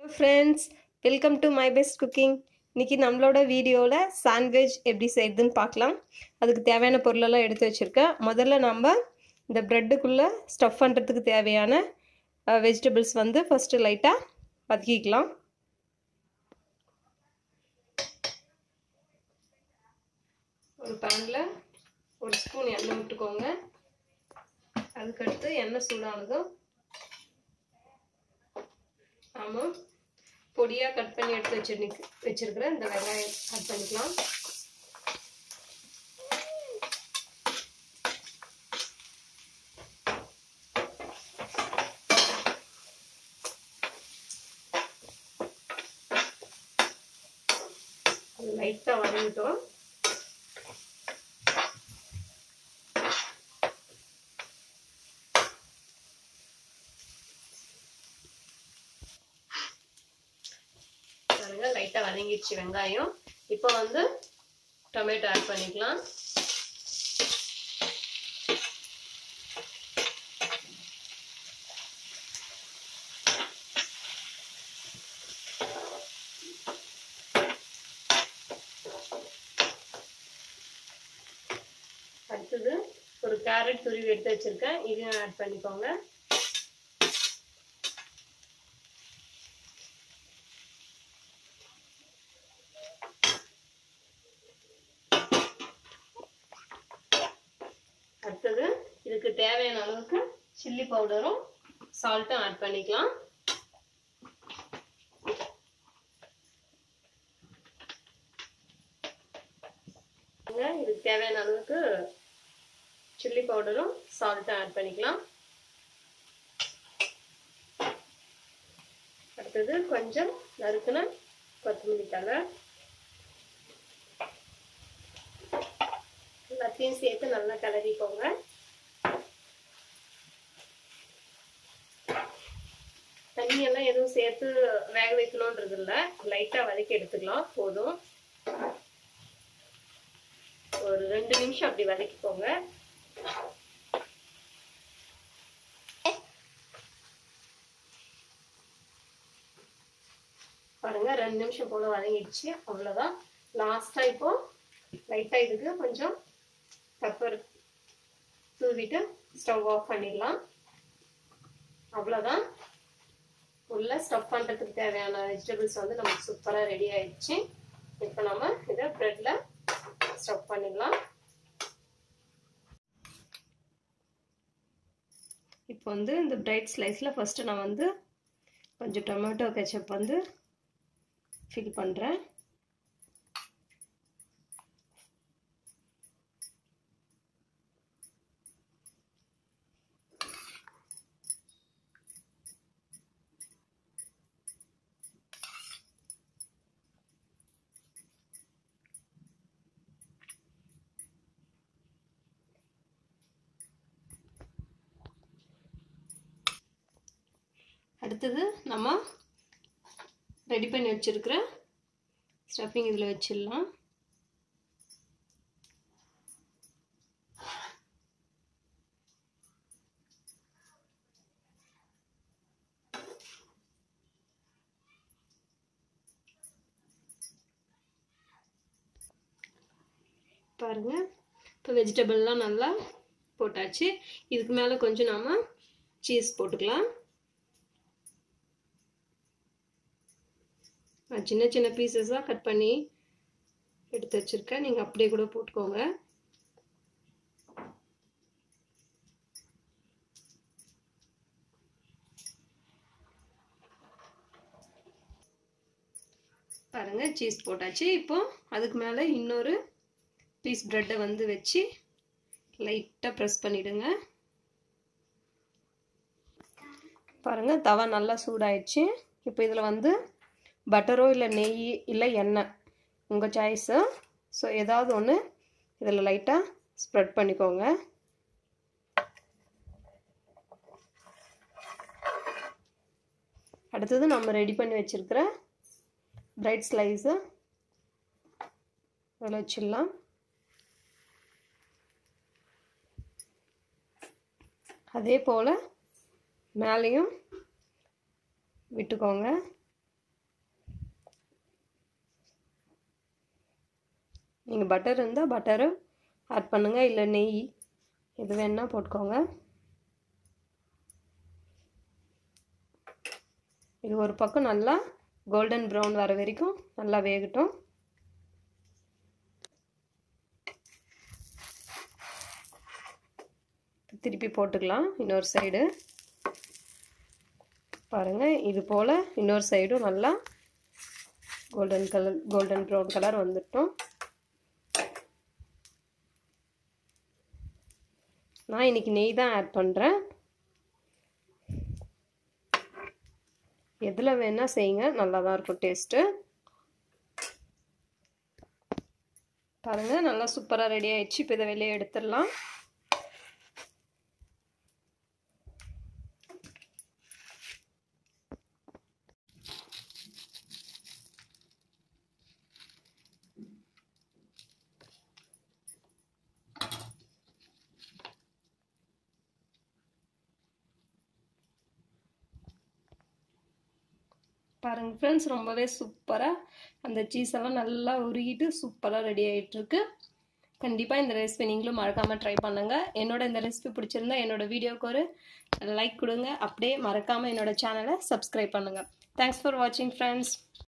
friends welcome to my best cooking இன்னைக்கு நம்மளோட வீடியோவில் சாண்ட்விச் எப்படி செய்யுதுன்னு பார்க்கலாம் அதுக்கு தேவையான பொருளெல்லாம் எடுத்து வச்சுருக்கேன் முதல்ல நம்ம இந்த ப்ரெட்டுக்குள்ளே ஸ்டஃப் பண்ணுறதுக்கு தேவையான வெஜிடபிள்ஸ் வந்து ஃபஸ்ட்டு லைட்டாக வதக்கிக்கலாம் ஒரு பேனில் ஒரு ஸ்பூன் எண்ணெய் விட்டுக்கோங்க அதுக்கடுத்து எண்ணெய் சூடானதும் ஆமாம் பொடியாக கட் பண்ணி எடுத்து வச்சிரு வச்சிருக்கிற இந்த வெங்காயம் கட் பண்ணிக்கலாம் லைட்டாக வதங்கிட்டோம் பாருங்க லைட்டாக வதங்கிடுச்சு வெங்காயம் இப்போ வந்து டொமேட்டோ ஆட் பண்ணிக்கலாம் அடுத்தது ஒரு கேரட் துருவி எடுத்து வச்சிருக்கேன் இதையும் ஆட் பண்ணிக்கோங்க அடுத்தது இதுக்கு தேவையான அளவுக்கு சில்லி பவுடரும் சால்ட்டும் ஆட் பண்ணிக்கலாம் இதுக்கு தேவையான அளவுக்கு சில்லி பவுடரும் சால்ட்டும் ஆட் பண்ணிக்கலாம் அடுத்தது கொஞ்சம் நறுக்குன கொத்தமல்லி தலை எல்லாத்தையும் சேர்த்து நல்லா கிளறிக்கோங்க தண்ணியெல்லாம் எதுவும் சேர்த்து வேக வைக்கணுன்றது இல்லை லைட்டாக வதக்கி எடுத்துக்கலாம் போதும் ஒரு ரெண்டு நிமிஷம் அப்படி வதக்கிக்கோங்க பாருங்க ரெண்டு நிமிஷம் போல வதங்கிடுச்சு அவ்வளோதான் லாஸ்ட்டாக இப்போ லைட்டாக இதுக்கு கொஞ்சம் பெப்பர் தூவிட்டு ஸ்டவ் ஆஃப் பண்ணிடலாம் அவ்வளோதான் உள்ள ஸ்டஃப் பண்ணுறதுக்கு தேவையான வெஜிடபிள்ஸ் வந்து நமக்கு சூப்பராக ரெடி ஆயிடுச்சு இப்போ நம்ம இதை ப்ரெட்டில் ஸ்டஃப் பண்ணிடலாம் இப்போ வந்து இந்த பிரைட் ஸ்லைஸில் ஃபஸ்ட்டு நான் வந்து கொஞ்சம் டொமேட்டோ கெச்சப் வந்து ஃபில் பண்ணுறேன் அடுத்தது நம்ம ரெடி பண்ணி வச்சுருக்கிற ஸ்டஃபிங் இதில் வச்சிடலாம் பாருங்கள் இப்போ வெஜிடபிள்லாம் நல்லா போட்டாச்சு இதுக்கு மேலே கொஞ்சம் நாம் சீஸ் போட்டுக்கலாம் சின்ன சின்ன பீசஸாக கட் பண்ணி எடுத்து வச்சுருக்கேன் நீங்கள் அப்படியே கூட போட்டுக்கோங்க பாருங்கள் சீஸ் போட்டாச்சு இப்போ அதுக்கு மேலே இன்னொரு பீஸ் ப்ரெட்டை வந்து வச்சு லைட்டாக ப்ரெஸ் பண்ணிவிடுங்க பாருங்கள் தவா நல்லா சூடாயிடுச்சு இப்போ இதில் வந்து பட்டரோ இல்லை நெய் இல்லை எண்ணெய் உங்கள் சாய்ஸு ஸோ ஏதாவது ஒன்று இதில் லைட்டாக ஸ்ப்ரெட் பண்ணிக்கோங்க அடுத்தது நம்ம ரெடி பண்ணி வச்சுருக்கிற பிரைட் ஸ்லைஸு அதில் வச்சிடலாம் அதே போல் மேலேயும் விட்டுக்கோங்க நீங்கள் பட்டர் இருந்தால் பட்டரு ஆட் பண்ணுங்கள் இல்லை நெய் எது வேணால் போட்டுக்கோங்க இது ஒரு பக்கம் நல்லா கோல்டன் ப்ரௌன் வர வரைக்கும் நல்லா வேகட்டும் திருப்பி போட்டுக்கலாம் இன்னொரு சைடு பாருங்கள் இது போல் இன்னொரு சைடும் நல்லா golden colour golden brown colour வந்துட்டோம் நான் இன்றைக்கி நெய் தான் ஆட் பண்ணுறேன் எதில் வேணால் செய்யுங்க நல்லா தான் இருக்கும் டேஸ்ட்டு பாருங்கள் நல்லா சூப்பராக ரெடி ஆயிடுச்சு இப்போ இதை வெளியே எடுத்துடலாம் பாருங்கள் ஃப்ரெண்ட்ஸ் ரொம்பவே சூப்பராக அந்த சீஸ் எல்லாம் நல்லா உருகிட்டு சூப்பராக ரெடி ஆகிட்டுருக்கு கண்டிப்பாக இந்த ரெசிபி நீங்களும் மறக்காமல் ட்ரை பண்ணுங்கள் என்னோட இந்த ரெசிபி பிடிச்சிருந்தா என்னோட வீடியோக்கு ஒரு லைக் கொடுங்க அப்படியே மறக்காமல் என்னோட சேனலை சப்ஸ்கிரைப் பண்ணுங்கள் தேங்க்ஸ் ஃபார் வாட்சிங் ஃப்ரெண்ட்ஸ்